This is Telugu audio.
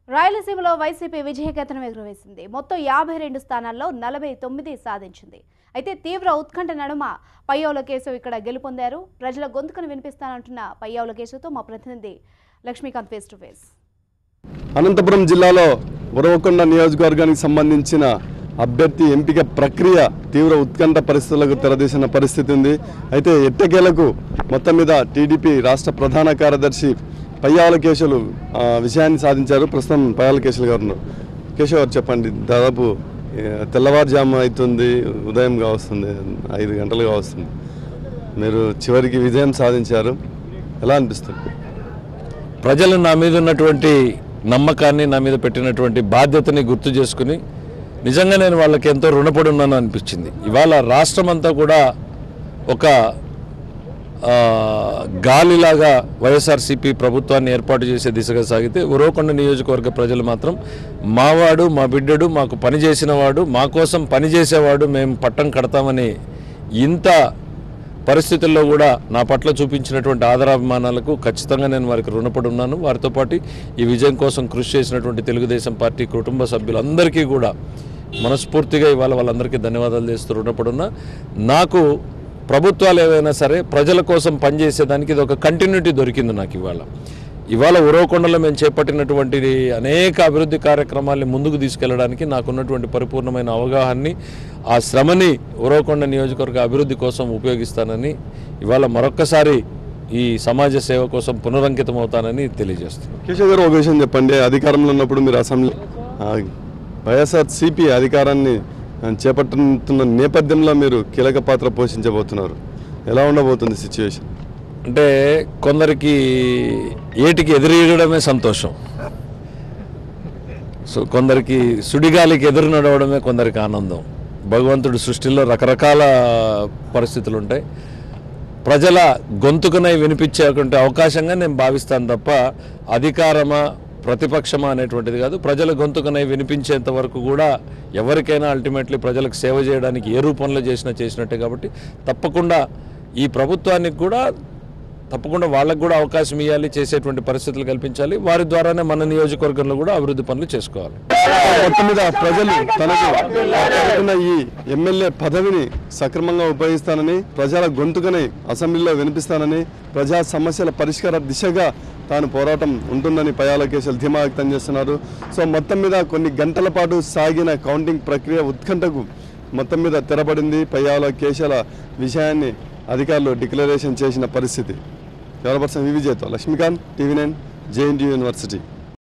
రాయలసీమలో వైసీపీ విజయకేతనం ఎగురవేసింది మొత్తం యాభై రెండు స్థానాల్లో నలభై తొమ్మిది సాధించింది అయితే తీవ్ర ఉత్కంఠ నడుమ పయ్యవుల కేసు ఇక్కడ గెలుపొందారు ప్రజల గొంతుకను వినిపిస్తానంటున్న పయ్యవుల కేసుతో మా ప్రతినిధి Lakshmikanth face to face Anantapuram జిల్లాలో ఉరవకొండ నియోజకవర్గానికి సంబంధించిన అభ్యర్థి ఎంపిక ప్రక్రియ తీవ్ర ఉత్కంఠ పరిస్థితులకు తెరదీసిన పరిస్థితి ఉంది అయితే ఎట్టకేలకు మొత్తం మీద టీడీపీ రాష్ట్ర ప్రధాన కార్యదర్శి పయ్యాల కేశవులు ఆ, విజయాన్ని సాధించారు ప్రస్తుతం పయ్యాల కేశవులు గారు ఉన్నారు. కేశవ్ గారు చెప్పండి దాదాపు ఏ, తెల్లవారుజాము అవుతుంది ఉదయంగా వస్తుంది ఐదు గంటలుగా వస్తుంది మీరు చివరికి విజయం సాధించారు ఎలా అనిపిస్తుంది ప్రజలు నా మీద ఉన్నటువంటి నమ్మకాన్ని నా మీద పెట్టినటువంటి బాధ్యతని గుర్తు చేసుకుని నిజంగా నేను వాళ్ళకి ఎంతో రుణపడి ఉన్నాను అనిపించింది ఇవాళ రాష్ట్రం అంతా కూడా ఒక ఆ, గాలిలాగా వైఎస్ఆర్సీపీ ప్రభుత్వాన్ని ఏర్పాటు చేసే దిశగా సాగితే ఉరవకొండ నియోజకవర్గ ప్రజలు మాత్రం మావాడు మా బిడ్డడు మాకు పని చేసిన వాడు మా కోసం పని చేసేవాడు మేము పట్టం కడతామని ఇంత పరిస్థితుల్లో కూడా నా పట్ల చూపించినటువంటి ఆదరాభిమానాలకు ఖచ్చితంగా నేను వారికి రుణపడి ఉన్నాను వారితో పాటు ఈ విజయం కోసం కృషి చేసినటువంటి తెలుగుదేశం పార్టీ కుటుంబ సభ్యులందరికీ కూడా మనస్ఫూర్తిగా ఇవాళ వాళ్ళందరికీ ధన్యవాదాలు చేస్తూ రుణపడి ఉన్నా నాకు ప్రభుత్వాలు ఏవైనా సరే ప్రజల కోసం పనిచేసేదానికి ఇది ఒక కంటిన్యూటీ దొరికింది నాకు ఇవాళ ఇవాళ ఉరవకొండలో మేము చేపట్టినటువంటి అనేక అభివృద్ధి కార్యక్రమాల్ని ముందుకు తీసుకెళ్లడానికి నాకున్నటువంటి పరిపూర్ణమైన అవగాహనని ఆ శ్రమని ఉరవకొండ నియోజకవర్గ అభివృద్ధి కోసం ఉపయోగిస్తానని ఇవాళ మరొక్కసారి ఈ సమాజ సేవ కోసం పునరంకితం అవుతానని తెలియజేస్తున్నాను కేశవ్ గారు ఒక విషయం చెప్పండి అధికారంలో ఉన్నప్పుడు మీరు అసెంబ్లీ ఆ, వైఎస్ఆర్ సిపి అధికారాన్ని ఆ, చేపట్టుతున్న నేపథ్యంలో మీరు కీలక పాత్ర పోషించబోతున్నారు ఎలా ఉండబోతుంది సిచ్యువేషన్ అంటే కొందరికి ఏటికి ఎదురీయడమే సంతోషం సో కొందరికి సుడిగాలికి ఎదురు నడవడమే కొందరికి ఆనందం భగవంతుడి సృష్టిలో రకరకాల పరిస్థితులు ఉంటాయి ప్రజల గొంతుకునై వినిపించేటువంటి అవకాశంగా నేను భావిస్తాను తప్ప అధికారమా ప్రతిపక్షమా అనేటువంటిది కాదు ప్రజల గొంతుకునై వినిపించేంత వరకు కూడా ఎవరికైనా అల్టిమేట్లీ ప్రజలకు సేవ చేయడానికి ఏ రూపంలో చేసినా చేసినట్టే కాబట్టి తప్పకుండా ఈ ప్రభుత్వానికి కూడా తప్పకుండా వాళ్ళకు కూడా అవకాశం ఇవ్వాలి చేసేటువంటి పరిస్థితులు కల్పించాలి వారి ద్వారానే మన నియోజకవర్గంలో కూడా అభివృద్ధి పనులు చేసుకోవాలి మొత్తం మీద ప్రజలు తనకు అప్పచెప్పిన ఈ ఎమ్మెల్యే పదవిని సక్రమంగా ఉపయోగిస్తానని ప్రజల గొంతుకని అసెంబ్లీలో వినిపిస్తానని ప్రజా సమస్యల పరిష్కార దిశగా తాను పోరాటం ఉంటుందని పయాల కేసులు ధీమా వ్యక్తం చేస్తున్నారు సో మొత్తం మీద కొన్ని గంటల పాటు సాగిన కౌంటింగ్ ప్రక్రియ ఉత్కంఠకు మొత్తం మీద తెరబడింది పయ్యాల కేసుల విషయాన్ని అధికారులు డిక్లరేషన్ చేసిన పరిస్థితి కెమెరా పర్సన్ వివిజేతో Lakshmikanth TV nine JNT university